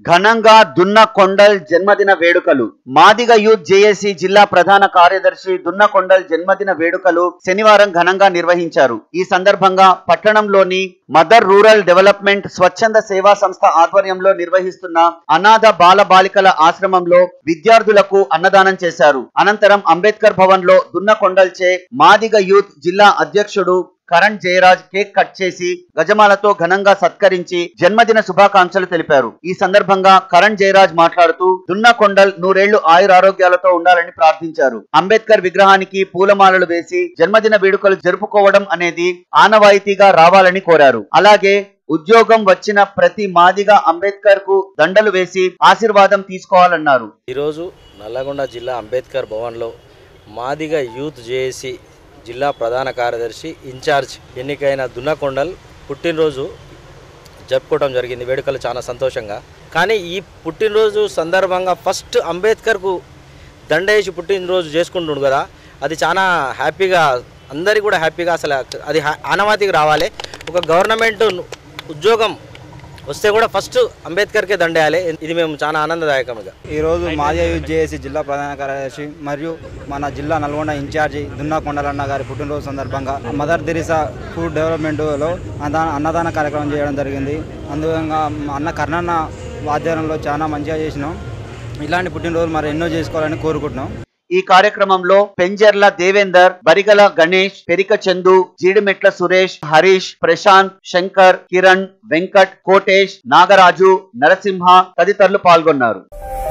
ఘనంగా దున్న కొండల్ జన్మదిన వేడుకలు మాదిగ యూత్ జేఏసీ జిల్లా ప్రధాన కార్యదర్శి దున్న కొండల్ జన్మదిన వేడుకలు శనివారం ఘనంగా నిర్వహించారు ఈ సందర్భంగా పట్టణంలోని మదర్ రూరల్ డెవలప్మెంట్ స్వచ్ఛంద సేవా సంస్థ ఆధ్వర్యంలో నిర్వహిస్తున్న అనాథ బాల బాలికల ఆశ్రమంలో విద్యార్థులకు అన్నదానం చేశారు అనంతరం అంబేద్కర్ భవన్ లో దున్న కొండల్చే మాదిగ యూత్ జిల్లా అధ్యక్షుడు కరణ్ జయరాజ్ కేక్ కట్ చేసి గజమాలతో ఘనంగా సత్కరించి జన్మదిన శుభాకాంక్షలు తెలిపారు ఈ సందర్భంగా కరణ్ జయరాజ్ మాట్లాడుతూ దున్న కొండల్ నూరేళ్లు ఆయురారోగ్యాలతో ఉండాలని ప్రార్థించారు అంబేద్కర్ విగ్రహానికి పూలమాలలు వేసి జన్మదిన వేడుకలు జరుపుకోవడం అనేది ఆనవాయితీగా రావాలని కోరారు అలాగే ఉద్యోగం వచ్చిన ప్రతి మాదిగా అంబేద్కర్ కు దండలు వేసి ఆశీర్వాదం తీసుకోవాలన్నారు ఈరోజు నల్లగొండ జిల్లా అంబేద్కర్ భవన్లో మాదిగ యూత్ జేఏసీ జిల్లా ప్రధాన కార్యదర్శి ఇన్ఛార్జ్ ఎన్నికైన దున్నకొండల్ పుట్టినరోజు జరుపుకోవడం జరిగింది వేడుకలు చాలా సంతోషంగా కానీ ఈ పుట్టినరోజు సందర్భంగా ఫస్ట్ అంబేద్కర్కు దండ వేసి పుట్టినరోజు చేసుకుంటుండు కదా అది చాలా హ్యాపీగా అందరికీ కూడా హ్యాపీగా అసలు అది హా- ఆనవాతికి రావాలి ఒక గవర్నమెంట్ ఉద్యోగం వస్తే కూడా ఫస్ట్ అంబేద్కర్కే దండేయాలి ఇది మేము చాలా ఆనందదాయకంగా ఈరోజు మాదిగ యూత్ జేఏసీ జిల్లా ప్రధాన కార్యదర్శి మరియు మన జిల్లా నల్గొండ ఇన్ఛార్జి దున్నా కొండలన్న గారి పుట్టినరోజు సందర్భంగా మదర్ తెరిసా ఫుడ్ డెవలప్మెంట్లో అన్నదాన అన్నదాన కార్యక్రమం చేయడం జరిగింది అందువల్ల అన్న కర్ణన్న వాద్యానంలో చాలా మంచిగా చేసినాం ఇలాంటి పుట్టినరోజు మరి ఎన్నో చేసుకోవాలని కోరుకుంటున్నాం ఈ కార్యక్రమంలో పెంజర్ల దేవేందర్ బరిగల గణేష్ పెరిక చందు జీడిమెట్ల సురేష్ హరీష్ ప్రశాంత్ శంకర్ కిరణ్ వెంకట్ కోటేష్ నాగరాజు నరసింహ తదితరులు పాల్గొన్నారు